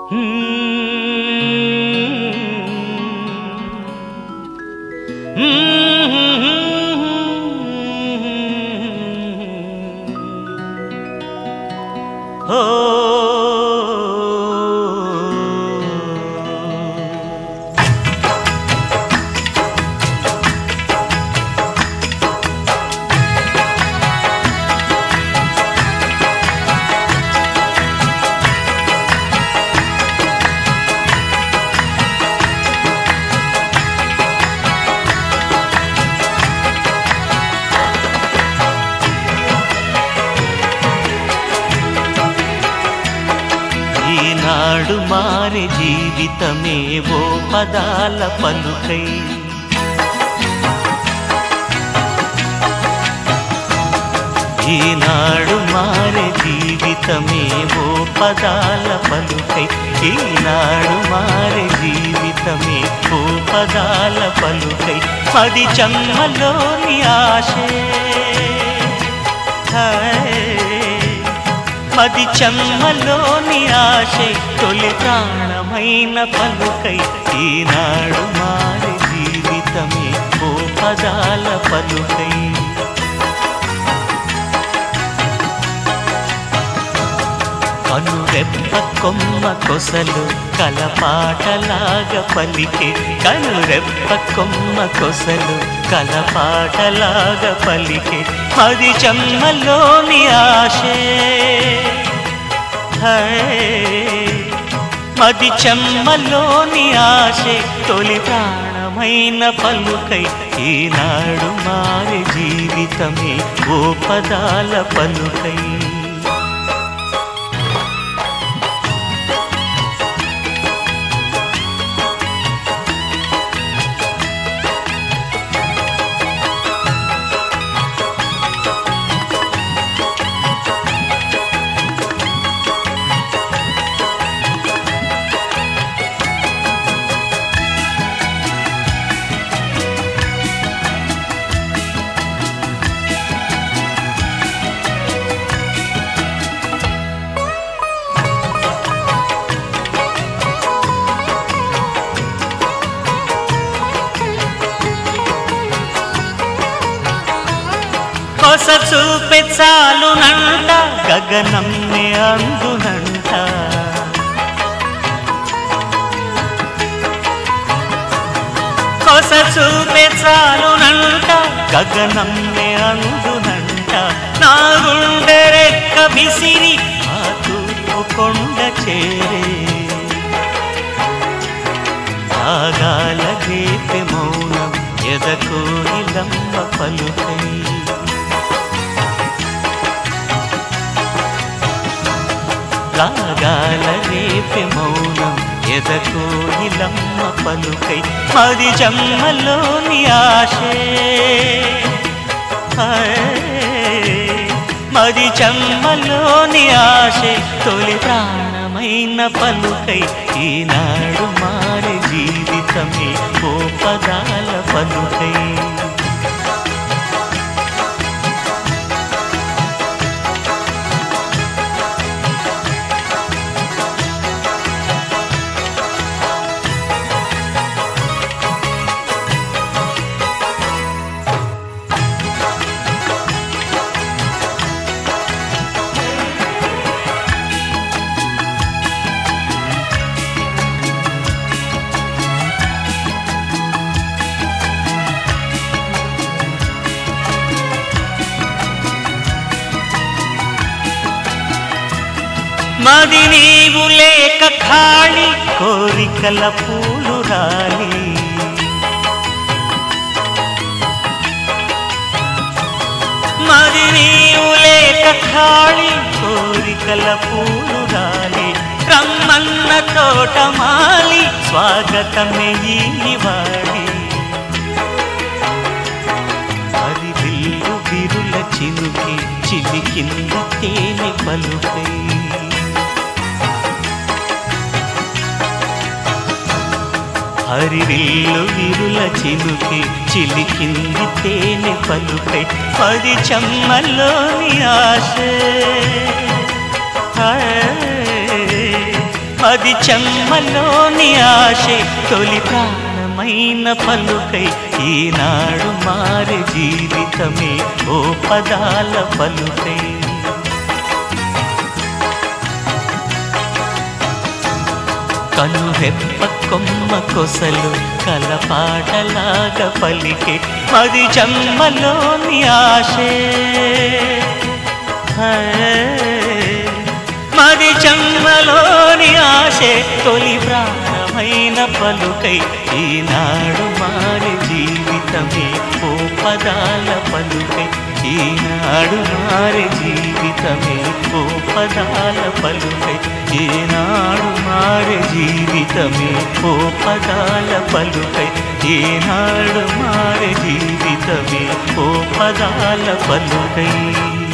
ఈనాడు మారే జీవితమే ఓ పదాల పలుకై ఈనాడు మారే జీవితమే ఓ పదాల పలుకై ఈనాడు మారే జీవితమే ఓ పదాల పలుకై పది జన్మలోని ఆశే హాయ్ మది చమ్మలోని ఆశై తొలి ప్రాణమైన పలుకై ఈనాడు మారి జీవితమే ఓ పదాల పలుకై కనురెప్ప కొమ్మ కొసలు కలపాటలాగా పలికే కనురెప్ప కొమ్మ కొసలు కలపాటలాగా పలికే అది జన్మలోని ఆశే మది చెమ్మలోని ఆశే తొలి ప్రాణమైన పలుకై ఈనాడు మారి జీవితమే ఓ పదాల పలుకై కొస చూపే చాలునంట గగనమ్మే అందునంట కొస చూపే చాలునంట గగనమ్మే అందునంట నా గుండె రెక్క విసిరి ఆ తూర్పు కొండ చేరే రాగాల గీతె మౌనం ఎదకు ఇలమ్మ పలుకై రాగాల రేపె మౌనం ఎదకు ఇలమ్మ పలుకై మది జమ్మలోని ఆశే మది జమ్మలోని ఆశే తొలి ప్రాణమైన పలుకై ఈనాడు మారే జీవితమే ఓ పదాల పలుకై మది నీవు లేక ఖాళీ కోరికల పూలు రాలి మది నీవు లేక ఖాళీ కోరికల పూలు రాలి రమ్మన్న తోట మాలి స్వాగతమే ఈవాడి అది విల్లు విరుల చినుకి చిలి కింద తేనె పలుకై హరివిల్లు విరుల చిలుకి చిలికింది తేనె పలుకై పది చమ్మలోని ఆశ పది చెమ్మలోని ఆశే తొలి ప్రాణమైన పలుకై ఈనాడు మారే జీవితమే ఓ పదాల పలుకై కను రెప్ప కొమ్మ కొసలు కలపాటలాగా పలికే మది జన్మలోని ఆశే హే, మది జన్మలోని ఆశే తొలి ప్రాణమైన పలుకై ఈనాడు మారి జీవితమే ఓ పదాల పలుకై ఈనాడు మారి జీవితమే ఓ పదాల పలుకై ఈనాడు మారి జీవితమే ఓ పదాల పలుకై ఈనాడు మారి జీవితమే ఓ పదాల పలుకై